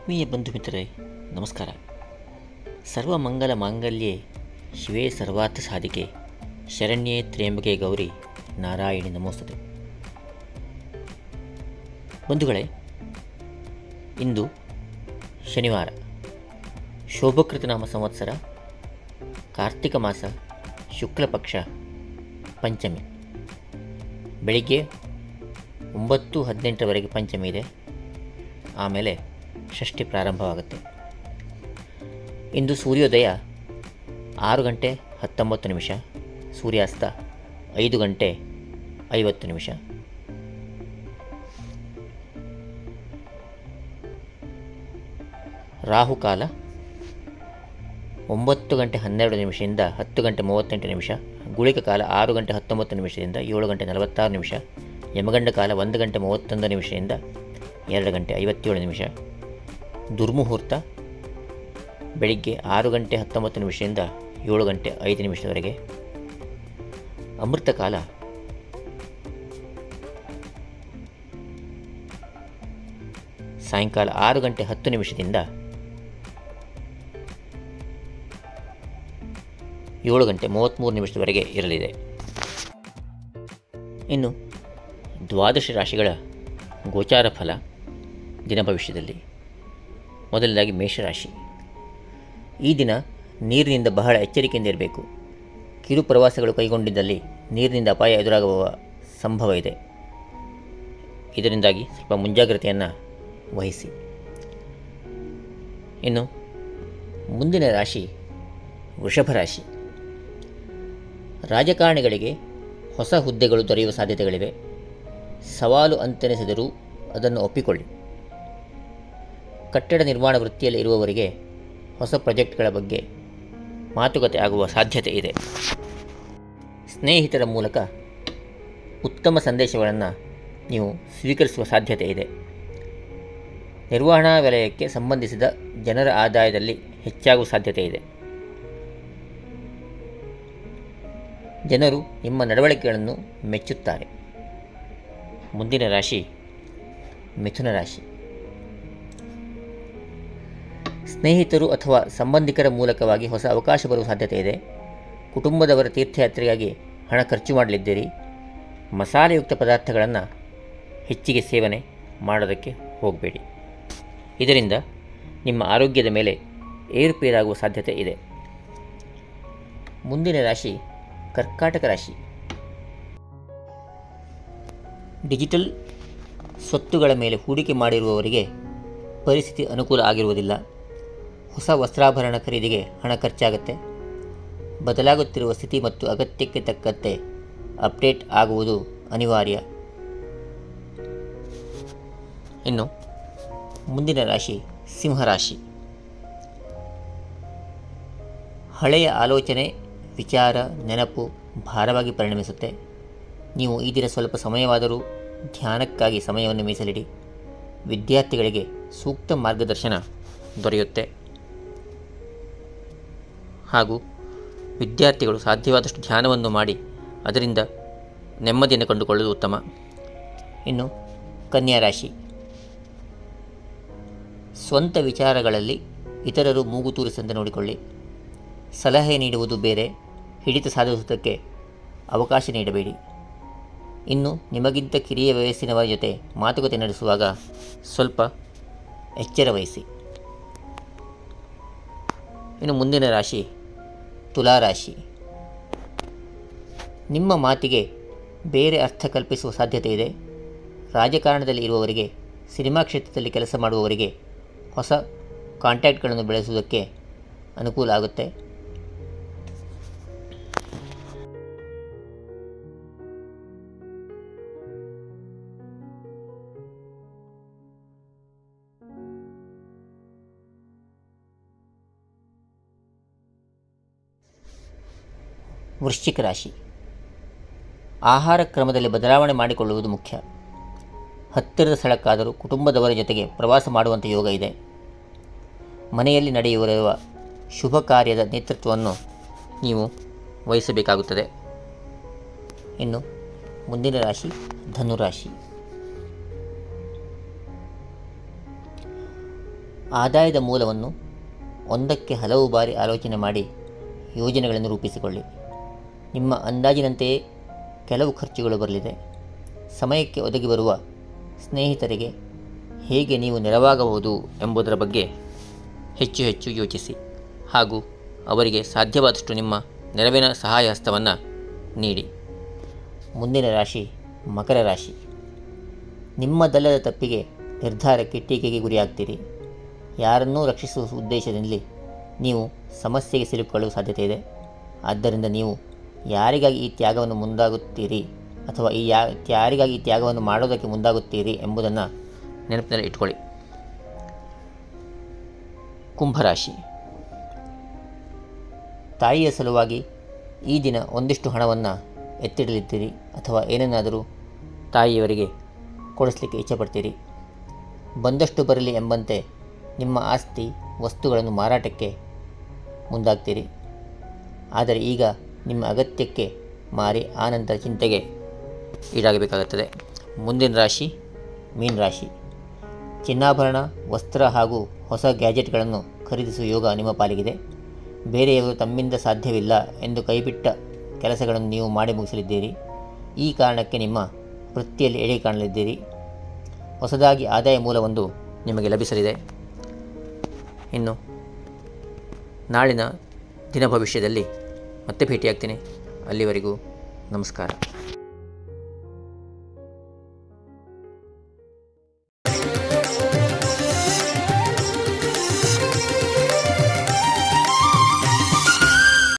ಆತ್ಮೀಯ ಬಂಧು ಮಿತ್ರರೇ ನಮಸ್ಕಾರ ಸರ್ವಮಂಗಲ ಮಾಂಗಲ್ಯೆ ಶಿವೇ ಸರ್ವಾರ್ಥ ಸಾಧಿಕೆ ಶರಣ್ಯೇ ತ್ರ್ಯಂಬಕೆ ಗೌರಿ ನಾರಾಯಣಿ ನಮೋಸ್ತತೆ ಬಂಧುಗಳೇ ಇಂದು ಶನಿವಾರ ಶೋಭಕೃತನಾಮ ಸಂವತ್ಸರ ಕಾರ್ತಿಕ ಮಾಸ ಶುಕ್ಲ ಪಕ್ಷ ಪಂಚಮಿ ಬೆಳಿಗ್ಗೆ ಒಂಬತ್ತು ಹದಿನೆಂಟರವರೆಗೆ ಪಂಚಮಿ ಇದೆ ಆಮೇಲೆ ಷಷ್ಠಿ ಪ್ರಾರಂಭವಾಗುತ್ತೆ ಇಂದು ಸೂರ್ಯೋದಯ ಆರು ಗಂಟೆ ಹತ್ತೊಂಬತ್ತು ನಿಮಿಷ ಸೂರ್ಯಾಸ್ತ ಐದು ಗಂಟೆ ಐವತ್ತು ನಿಮಿಷ ರಾಹುಕಾಲ ಒಂಬತ್ತು ಗಂಟೆ ಹನ್ನೆರಡು ನಿಮಿಷದಿಂದ ಹತ್ತು ಗಂಟೆ ಮೂವತ್ತೆಂಟು ನಿಮಿಷ ಗುಳಿಕ ಕಾಲ ಆರು ಗಂಟೆ ಹತ್ತೊಂಬತ್ತು ನಿಮಿಷದಿಂದ ಏಳು ಗಂಟೆ ನಲವತ್ತಾರು ನಿಮಿಷ ಯಮಗಂಡ ಕಾಲ ಒಂದು ಗಂಟೆ ಮೂವತ್ತೊಂದು ನಿಮಿಷದಿಂದ ಎರಡು ಗಂಟೆ ಐವತ್ತೇಳು ನಿಮಿಷ ದುರ್ಮುಹೂರ್ತ ಬೆಳಿಗ್ಗೆ ಆರು ಗಂಟೆ ಹತ್ತೊಂಬತ್ತು ನಿಮಿಷದಿಂದ ಏಳು ಗಂಟೆ ಐದು ನಿಮಿಷದವರೆಗೆ ಅಮೃತ ಕಾಲ ಸಾಯಂಕಾಲ ಆರು ಗಂಟೆ ಹತ್ತು ನಿಮಿಷದಿಂದ ಏಳು ಗಂಟೆ ಮೂವತ್ತ್ಮೂರು ನಿಮಿಷದವರೆಗೆ ಇರಲಿದೆ ಇನ್ನು ದ್ವಾದಶ ರಾಶಿಗಳ ಗೋಚಾರ ಫಲ ದಿನ ಭವಿಷ್ಯದಲ್ಲಿ ಮೊದಲನೇದಾಗಿ ಮೇಷರಾಶಿ ಈ ದಿನ ನೀರಿನಿಂದ ಬಹಳ ಎಚ್ಚರಿಕೆಯಿಂದ ಇರಬೇಕು ಕಿರು ಪ್ರವಾಸಗಳು ಕೈಗೊಂಡಿದ್ದಲ್ಲಿ ನೀರಿನಿಂದ ಅಪಾಯ ಎದುರಾಗುವ ಸಂಭವ ಇದೆ ಇದರಿಂದಾಗಿ ಸ್ವಲ್ಪ ಮುಂಜಾಗ್ರತೆಯನ್ನು ವಹಿಸಿ ಇನ್ನು ಮುಂದಿನ ರಾಶಿ ವೃಷಭ ರಾಶಿ ರಾಜಕಾರಣಿಗಳಿಗೆ ಹೊಸ ಹುದ್ದೆಗಳು ದೊರೆಯುವ ಸಾಧ್ಯತೆಗಳಿವೆ ಸವಾಲು ಅಂತೆನಿಸಿದರೂ ಅದನ್ನು ಒಪ್ಪಿಕೊಳ್ಳಿ ಕಟ್ಟಡ ನಿರ್ಮಾಣ ವೃತ್ತಿಯಲ್ಲಿ ಇರುವವರಿಗೆ ಹೊಸ ಪ್ರಾಜೆಕ್ಟ್ಗಳ ಬಗ್ಗೆ ಮಾತುಕತೆ ಆಗುವ ಸಾಧ್ಯತೆ ಇದೆ ಸ್ನೇಹಿತರ ಮೂಲಕ ಉತ್ತಮ ಸಂದೇಶಗಳನ್ನು ನೀವು ಸ್ವೀಕರಿಸುವ ಸಾಧ್ಯತೆ ಇದೆ ನಿರ್ವಹಣಾ ವಲಯಕ್ಕೆ ಸಂಬಂಧಿಸಿದ ಜನರ ಆದಾಯದಲ್ಲಿ ಹೆಚ್ಚಾಗುವ ಸಾಧ್ಯತೆ ಇದೆ ಜನರು ನಿಮ್ಮ ನಡವಳಿಕೆಗಳನ್ನು ಮೆಚ್ಚುತ್ತಾರೆ ಮುಂದಿನ ರಾಶಿ ಮಿಥುನ ರಾಶಿ ಸ್ನೇಹಿತರು ಅಥವಾ ಸಂಬಂಧಿಕರ ಮೂಲಕವಾಗಿ ಹೊಸ ಅವಕಾಶ ಬರುವ ಸಾಧ್ಯತೆ ಇದೆ ಕುಟುಂಬದವರ ತೀರ್ಥಯಾತ್ರೆಗಾಗಿ ಹಣ ಖರ್ಚು ಮಾಡಲಿದ್ದೀರಿ ಮಸಾಲೆಯುಕ್ತ ಪದಾರ್ಥಗಳನ್ನು ಹೆಚ್ಚಿಗೆ ಸೇವನೆ ಮಾಡೋದಕ್ಕೆ ಹೋಗಬೇಡಿ ಇದರಿಂದ ನಿಮ್ಮ ಆರೋಗ್ಯದ ಮೇಲೆ ಏರುಪೇರಾಗುವ ಸಾಧ್ಯತೆ ಇದೆ ಮುಂದಿನ ರಾಶಿ ಕರ್ಕಾಟಕ ರಾಶಿ ಡಿಜಿಟಲ್ ಸ್ವತ್ತುಗಳ ಮೇಲೆ ಹೂಡಿಕೆ ಮಾಡಿರುವವರಿಗೆ ಪರಿಸ್ಥಿತಿ ಅನುಕೂಲ ಆಗಿರುವುದಿಲ್ಲ ಹೊಸ ವಸ್ತ್ರಾಭರಣ ಖರೀದಿಗೆ ಹಣ ಖರ್ಚಾಗುತ್ತೆ ಬದಲಾಗುತ್ತಿರುವ ಸ್ಥಿತಿ ಮತ್ತು ಅಗತ್ಯಕ್ಕೆ ತಕ್ಕಂತೆ ಅಪ್ಡೇಟ್ ಆಗುವುದು ಅನಿವಾರ್ಯ ಇನ್ನು ಮುಂದಿನ ರಾಶಿ ಸಿಂಹರಾಶಿ ಹಳೆಯ ಆಲೋಚನೆ ವಿಚಾರ ನೆನಪು ಭಾರವಾಗಿ ಪರಿಣಮಿಸುತ್ತೆ ನೀವು ಈ ದಿನ ಸ್ವಲ್ಪ ಸಮಯವಾದರೂ ಧ್ಯಾನಕ್ಕಾಗಿ ಸಮಯವನ್ನು ಮೀಸಲಿಡಿ ವಿದ್ಯಾರ್ಥಿಗಳಿಗೆ ಸೂಕ್ತ ಮಾರ್ಗದರ್ಶನ ದೊರೆಯುತ್ತೆ ಹಾಗೂ ವಿದ್ಯಾರ್ಥಿಗಳು ಸಾಧ್ಯವಾದಷ್ಟು ಧ್ಯಾನವನ್ನು ಮಾಡಿ ಅದರಿಂದ ನೆಮ್ಮದಿಯನ್ನು ಕಂಡುಕೊಳ್ಳುವುದು ಉತ್ತಮ ಇನ್ನು ಕನ್ಯಾ ರಾಶಿ ಸ್ವಂತ ವಿಚಾರಗಳಲ್ಲಿ ಇತರರು ಮೂಗು ತೂರಿಸಂತೆ ನೋಡಿಕೊಳ್ಳಿ ಸಲಹೆ ನೀಡುವುದು ಬೇರೆ ಹಿಡಿತ ಸಾಧಿಸುವುದಕ್ಕೆ ಅವಕಾಶ ನೀಡಬೇಡಿ ಇನ್ನು ನಿಮಗಿಂತ ಕಿರಿಯ ವಯಸ್ಸಿನವರ ಜೊತೆ ಮಾತುಕತೆ ನಡೆಸುವಾಗ ಸ್ವಲ್ಪ ಎಚ್ಚರ ವಹಿಸಿ ಇನ್ನು ಮುಂದಿನ ರಾಶಿ ತುಲಾರಾಶಿ ನಿಮ್ಮ ಮಾತಿಗೆ ಬೇರೆ ಅರ್ಥ ಕಲ್ಪಿಸುವ ಸಾಧ್ಯತೆ ಇದೆ ರಾಜಕಾರಣದಲ್ಲಿ ಇರುವವರಿಗೆ ಸಿನಿಮಾ ಕ್ಷೇತ್ರದಲ್ಲಿ ಕೆಲಸ ಮಾಡುವವರಿಗೆ ಹೊಸ ಕಾಂಟ್ಯಾಕ್ಟ್ಗಳನ್ನು ಬೆಳೆಸುವುದಕ್ಕೆ ಅನುಕೂಲ ಆಗುತ್ತೆ ವೃಶ್ಚಿಕ ರಾಶಿ ಆಹಾರ ಕ್ರಮದಲ್ಲಿ ಬದಲಾವಣೆ ಮಾಡಿಕೊಳ್ಳುವುದು ಮುಖ್ಯ ಹತ್ತಿರದ ಸ್ಥಳಕ್ಕಾದರೂ ಕುಟುಂಬದವರ ಜೊತೆಗೆ ಪ್ರವಾಸ ಮಾಡುವಂಥ ಯೋಗ ಇದೆ ಮನೆಯಲ್ಲಿ ನಡೆಯುವ ಶುಭ ಕಾರ್ಯದ ನೇತೃತ್ವವನ್ನು ನೀವು ವಹಿಸಬೇಕಾಗುತ್ತದೆ ಇನ್ನು ಮುಂದಿನ ರಾಶಿ ಧನುರಾಶಿ ಆದಾಯದ ಮೂಲವನ್ನು ಒಂದಕ್ಕೆ ಹಲವು ಬಾರಿ ಆಲೋಚನೆ ಮಾಡಿ ಯೋಜನೆಗಳನ್ನು ರೂಪಿಸಿಕೊಳ್ಳಿ ನಿಮ್ಮ ಅಂದಾಜಿನಂತೆಯೇ ಕೆಲವು ಖರ್ಚುಗಳು ಬರಲಿದೆ ಸಮಯಕ್ಕೆ ಒದಗಿ ಬರುವ ಸ್ನೇಹಿತರಿಗೆ ಹೇಗೆ ನೀವು ನೆರವಾಗಬಹುದು ಎಂಬುದರ ಬಗ್ಗೆ ಹೆಚ್ಚು ಹೆಚ್ಚು ಯೋಚಿಸಿ ಹಾಗೂ ಅವರಿಗೆ ಸಾಧ್ಯವಾದಷ್ಟು ನಿಮ್ಮ ನೆರವಿನ ಸಹಾಯ ಹಸ್ತವನ್ನು ನೀಡಿ ಮುಂದಿನ ರಾಶಿ ಮಕರ ರಾಶಿ ನಿಮ್ಮದಲ್ಲದ ತಪ್ಪಿಗೆ ನಿರ್ಧಾರಕ್ಕೆ ಟೀಕೆಗೆ ಗುರಿಯಾಗ್ತೀರಿ ಯಾರನ್ನೂ ರಕ್ಷಿಸುವ ಉದ್ದೇಶದಲ್ಲಿ ನೀವು ಸಮಸ್ಯೆಗೆ ಸಿಲುಕೊಳ್ಳುವ ಸಾಧ್ಯತೆ ಇದೆ ಆದ್ದರಿಂದ ನೀವು ಯಾರಿಗಾಗಿ ಈ ತ್ಯಾಗವನ್ನು ಮುಂದಾಗುತ್ತೀರಿ ಅಥವಾ ಈ ಯಾ ಯಾರಿಗಾಗಿ ಈ ತ್ಯಾಗವನ್ನು ಮಾಡೋದಕ್ಕೆ ಮುಂದಾಗುತ್ತೀರಿ ಎಂಬುದನ್ನು ನೆನಪಿನಲ್ಲಿ ಇಟ್ಕೊಳ್ಳಿ ಕುಂಭರಾಶಿ ತಾಯಿಯ ಸಲುವಾಗಿ ಈ ದಿನ ಒಂದಿಷ್ಟು ಹಣವನ್ನು ಎತ್ತಿಡಲಿದ್ದೀರಿ ಅಥವಾ ಏನನ್ನಾದರೂ ತಾಯಿಯವರಿಗೆ ಕೊಡಿಸ್ಲಿಕ್ಕೆ ಇಚ್ಛೆಪಡ್ತೀರಿ ಬಂದಷ್ಟು ಬರಲಿ ಎಂಬಂತೆ ನಿಮ್ಮ ಆಸ್ತಿ ವಸ್ತುಗಳನ್ನು ಮಾರಾಟಕ್ಕೆ ಮುಂದಾಗ್ತೀರಿ ಆದರೆ ಈಗ ನಿಮ್ಮ ಅಗತ್ಯಕ್ಕೆ ಮಾರಿ ಆನಂತರ ಚಿಂತೆಗೆ ಈಡಾಗಬೇಕಾಗುತ್ತದೆ ಮುಂದಿನ ರಾಶಿ ಮೀನ ರಾಶಿ ಚಿನ್ನಾಭರಣ ವಸ್ತ್ರ ಹಾಗೂ ಹೊಸ ಗ್ಯಾಜೆಟ್ಗಳನ್ನು ಖರೀದಿಸುವ ಯೋಗ ನಿಮ್ಮ ಪಾಲಿಗಿದೆ ಬೇರೆಯವರು ತಮ್ಮಿಂದ ಸಾಧ್ಯವಿಲ್ಲ ಎಂದು ಕೈಬಿಟ್ಟ ಕೆಲಸಗಳನ್ನು ನೀವು ಮಾಡಿ ಮುಗಿಸಲಿದ್ದೀರಿ ಈ ಕಾರಣಕ್ಕೆ ನಿಮ್ಮ ವೃತ್ತಿಯಲ್ಲಿ ಎಳೆ ಕಾಣಲಿದ್ದೀರಿ ಹೊಸದಾಗಿ ಆದಾಯ ಮೂಲವೊಂದು ನಿಮಗೆ ಲಭಿಸಲಿದೆ ಇನ್ನು ನಾಳಿನ ದಿನ ಭವಿಷ್ಯದಲ್ಲಿ ಮತ್ತೆ ಭೇಟಿಯಾಗ್ತೀನಿ ಅಲ್ಲಿವರೆಗೂ ನಮಸ್ಕಾರ